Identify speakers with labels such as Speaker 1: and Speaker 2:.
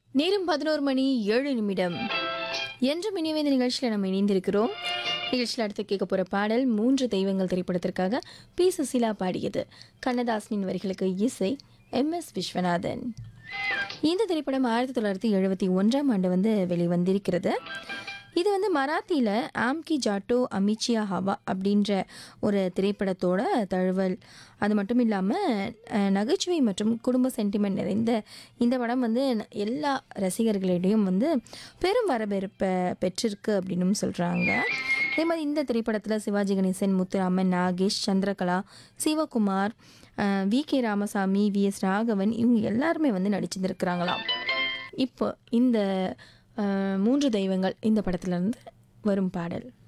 Speaker 1: நேரம் பதினோரு மணி ஏழு நிமிடம் என்றும் இனிவே இந்த நிகழ்ச்சியில் நம்ம இணைந்திருக்கிறோம் நிகழ்ச்சியில் அடுத்து கேட்க போகிற பாடல் மூன்று தெய்வங்கள் திரைப்படத்திற்காக பி சுசீலா பாடியது கண்ணதாசனின் வரிகளுக்கு இசை எம் எஸ் விஸ்வநாதன் இந்த திரைப்படம் ஆயிரத்தி தொள்ளாயிரத்தி எழுபத்தி ஒன்றாம் ஆண்டு வந்து வெளிவந்திருக்கிறது இது வந்து மராத்தியில் ஆம்கி ஜாட்டோ அமிச்சியா ஹவா அப்படின்ற ஒரு திரைப்படத்தோட தழுவல் அது மட்டும் இல்லாமல் நகைச்சுவை மற்றும் குடும்ப சென்டிமெண்ட் நிறைந்த இந்த படம் வந்து எல்லா ரசிகர்களிடையும் வந்து பெரும் வரவேற்பை பெற்றிருக்கு அப்படின்னு சொல்கிறாங்க அதே மாதிரி இந்த திரைப்படத்தில் Sivaji Ganesan Muthuraman Nagesh Chandrakala Sivakumar V K Ramasamy V S Raghavan இவங்க எல்லாருமே வந்து நடிச்சிருந்துருக்கிறாங்களாம் இப்போ இந்த அஹ், மூன்று தெய்வங்கள் இந்த படத்துலேருந்து வரும் பாடல்